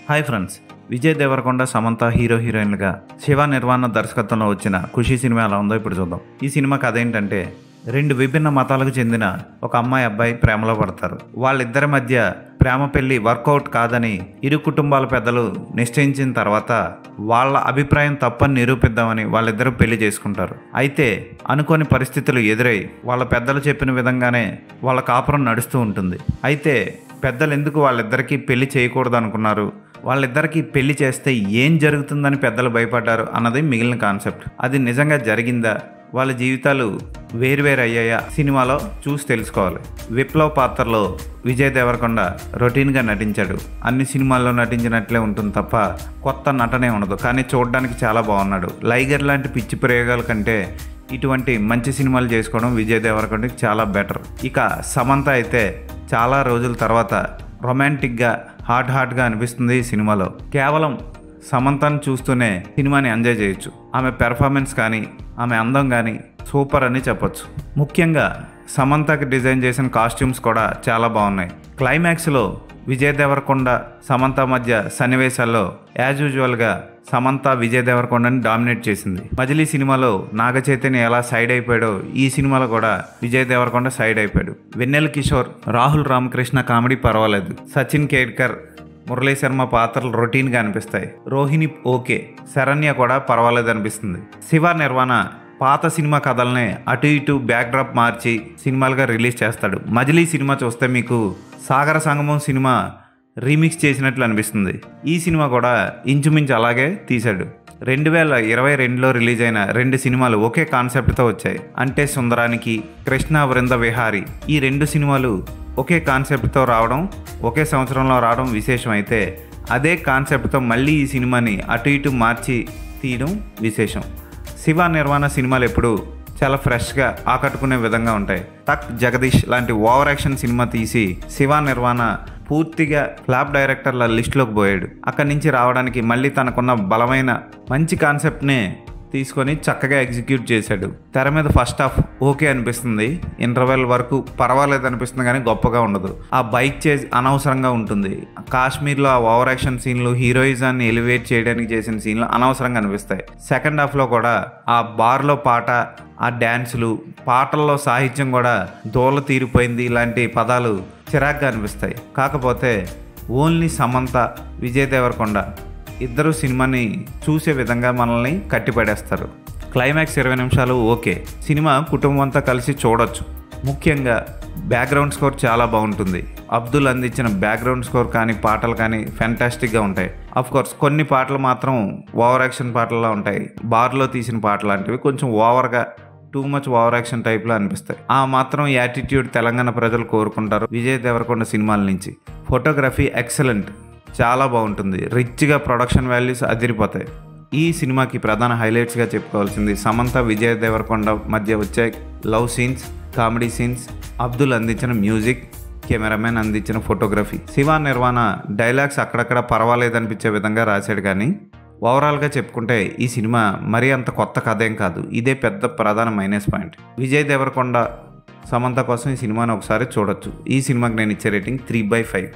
hi friends Vijay Devarakonda Samantha hero హీరోయిన్లుగా శివ నిర్వాణ దర్శకత్వంలో వచ్చిన ఖుషి సినిమా ఎలా ఉందో ఇప్పుడు చూద్దాం ఈ సినిమా కథ ఏంటంటే రెండు విభిన్న మతాలకు చెందిన ఒక అమ్మాయి అబ్బాయి ప్రేమలో పడతారు వాళ్ళిద్దరి మధ్య ప్రేమ పెళ్లి వర్కౌట్ కాదని ఇరు కుటుంబాల పెద్దలు నిశ్చయించిన తర్వాత వాళ్ళ అభిప్రాయం తప్పని నిరూపిద్దామని వాళ్ళిద్దరూ పెళ్లి చేసుకుంటారు అయితే అనుకోని పరిస్థితులు ఎదురై వాళ్ళ పెద్దలు చెప్పిన విధంగానే వాళ్ళ కాపురం నడుస్తూ ఉంటుంది అయితే పెద్దలు ఎందుకు వాళ్ళిద్దరికీ పెళ్లి చేయకూడదు అనుకున్నారు వాళ్ళిద్దరికీ పెళ్లి చేస్తే ఏం జరుగుతుందని పెద్దలు భయపడ్డారు అన్నది మిగిలిన కాన్సెప్ట్ అది నిజంగా జరిగిందా వాళ్ళ జీవితాలు వేరువేరు అయ్యాయా సినిమాలో చూసి తెలుసుకోవాలి విప్లవ్ పాత్రలో విజయ్ దేవరకొండ రొటీన్గా నటించాడు అన్ని సినిమాల్లో నటించినట్లే ఉంటుంది తప్ప కొత్త నటనే ఉండదు కానీ చూడడానికి చాలా బాగున్నాడు లైగర్ లాంటి పిచ్చి ప్రయోగాల కంటే ఇటువంటి మంచి సినిమాలు చేసుకోవడం విజయ్ దేవరకొండకి చాలా బెటర్ ఇక సమంత అయితే చాలా రోజుల తర్వాత రొమాంటిక్గా హాట్ హాట్గా అనిపిస్తుంది ఈ సినిమాలో కేవలం సమంతను చూస్తూనే సినిమాని ఎంజాయ్ చేయొచ్చు ఆమె పెర్ఫార్మెన్స్ కానీ ఆమె అందం కానీ సూపర్ అని చెప్పొచ్చు ముఖ్యంగా సమంతకి డిజైన్ చేసిన కాస్ట్యూమ్స్ కూడా చాలా బాగున్నాయి క్లైమాక్స్లో విజయ్ దేవరకొండ సమంత మధ్య సన్నివేశాల్లో యాజ్ యూజువల్గా సమంత విజయ్ దేవరకొండని డామినేట్ చేసింది మజిలీ సినిమాలో నాగ చైతన్య ఎలా సైడ్ అయిపోయాడో ఈ సినిమాలో కూడా విజయ్ దేవరకొండ సైడ్ అయిపోయాడు వెన్నెల కిషోర్ రాహుల్ రామకృష్ణ కామెడీ పర్వాలేదు సచిన్ కేడ్కర్ మురళీ శర్మ పాత్రలు రొటీన్గా అనిపిస్తాయి రోహిణి ఓకే శరణ్య కూడా పర్వాలేదు అనిపిస్తుంది శివ నిర్వాణ పాత సినిమా కథలనే అటు ఇటు బ్యాక్డ్రాప్ మార్చి సినిమాలుగా రిలీజ్ చేస్తాడు మజిలీ సినిమా చూస్తే మీకు సాగర సంగమం సినిమా రీమిక్స్ చేసినట్లు అనిపిస్తుంది ఈ సినిమా కూడా ఇంచుమించు అలాగే తీశాడు రెండు వేల ఇరవై రెండులో రిలీజ్ అయిన రెండు సినిమాలు ఒకే కాన్సెప్ట్తో వచ్చాయి అంటే సుందరానికి కృష్ణ వృంద విహారి ఈ రెండు సినిమాలు ఒకే కాన్సెప్ట్తో రావడం ఒకే సంవత్సరంలో రావడం విశేషం అయితే అదే కాన్సెప్ట్తో మళ్ళీ ఈ సినిమాని అటు ఇటు మార్చి తీయడం విశేషం శివ నిర్వాణ సినిమాలు ఎప్పుడు చాలా ఫ్రెష్గా ఆకట్టుకునే విధంగా ఉంటాయి తక్ జగదీష్ లాంటి ఓవర్ యాక్షన్ సినిమా తీసి శివ నిర్వాణ పూర్తిగా ఫ్లాప్ డైరెక్టర్ల లిస్టులోకి పోయాడు అక్కడి నుంచి రావడానికి మళ్ళీ తనకున్న బలమైన మంచి కాన్సెప్ట్నే తీసుకొని చక్కగా ఎగ్జిక్యూట్ చేశాడు తెర మీద ఫస్ట్ హాఫ్ ఓకే అనిపిస్తుంది ఇంటర్వెల్ వరకు పర్వాలేదు అనిపిస్తుంది కానీ గొప్పగా ఉండదు ఆ బైక్ చేజ్ అనవసరంగా ఉంటుంది కాశ్మీర్లో ఆ ఓవర్ యాక్షన్ సీన్లు హీరోయిజాన్ని ఎలివేట్ చేయడానికి చేసిన సీన్లు అనవసరంగా అనిపిస్తాయి సెకండ్ హాఫ్లో కూడా ఆ బార్లో పాట ఆ డ్యాన్సులు పాటల్లో సాహిత్యం కూడా దోల తీరిపోయింది ఇలాంటి పదాలు చిరాగ్గా అనిపిస్తాయి కాకపోతే ఓన్లీ సమంత విజయ్ దేవరకొండ ఇద్దరు సినిమాని చూసే విధంగా మనల్ని కట్టిపడేస్తారు క్లైమాక్స్ ఇరవై నిమిషాలు ఓకే సినిమా కుటుంబం అంతా కలిసి చూడొచ్చు ముఖ్యంగా బ్యాక్గ్రౌండ్ స్కోర్ చాలా బాగుంటుంది అబ్దుల్ అందించిన బ్యాక్గ్రౌండ్ స్కోర్ కానీ పాటలు కానీ ఫెంటాస్టిక్గా ఉంటాయి అఫ్ కోర్స్ కొన్ని పాటలు మాత్రం ఓవర్ యాక్షన్ పాటల్లో ఉంటాయి బార్లో తీసిన పాటలు లాంటివి కొంచెం ఓవర్గా టూ మచ్ ఓవర్ యాక్షన్ టైప్లో అనిపిస్తాయి ఆ మాత్రం యాటిట్యూడ్ తెలంగాణ ప్రజలు కోరుకుంటారు విజయ్ దేవరకొండ సినిమాల నుంచి ఫోటోగ్రఫీ ఎక్సలెంట్ చాలా బాగుంటుంది రిచ్గా ప్రొడక్షన్ వాల్యూస్ అదిరిపోతాయి ఈ సినిమాకి ప్రధాన హైలైట్స్గా చెప్పుకోవాల్సింది సమంత విజయ్ దేవరకొండ మధ్య వచ్చే love scenes comedy scenes Abdul అందించిన మ్యూజిక్ కెమెరామెన్ అందించిన ఫోటోగ్రఫీ శివ నిర్వాణ డైలాగ్స్ అక్కడక్కడ పర్వాలేదనిపించే విధంగా రాశాడు కానీ ఓవరాల్గా చెప్పుకుంటే ఈ సినిమా మరీ అంత కొత్త కథ ఏం కాదు ఇదే పెద్ద ప్రధాన మైనస్ పాయింట్ విజయ్ దేవరకొండ సమంత కోసం ఈ సినిమాని ఒకసారి చూడొచ్చు ఈ సినిమాకి నేను ఇచ్చే రేటింగ్ త్రీ బై ఫైవ్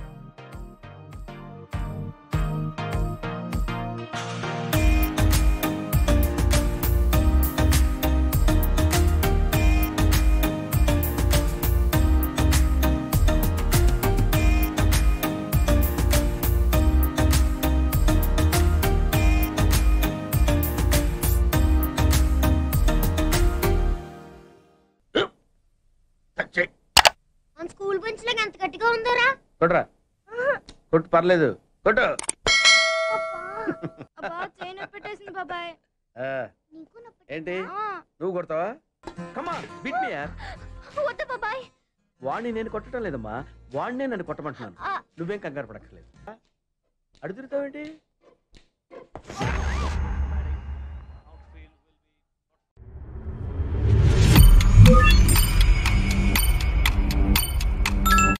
మన స్కూల్ బెంచ్ లాగా ఎంత గట్టిగా ఉందోరా కొట్రా కొట్టు పర్లేదు కొట్టు అబ్బా చేయి నొప్పి పెట్టేసింది బాబాయ్ ఆ, నీకు నొప్పి ఏంటి ఆ, నువ్వు కొడతావా కమా బిట్ మీ యార్ వద్దు బాబాయ్ వాడిని నేను కొట్టడం లేదమ్మా వాడినే నన్ను కొట్టమంటున్నాను ఆ, నువ్వేం కంగారు పడక్కర్లేదు అడుగుతావేంటి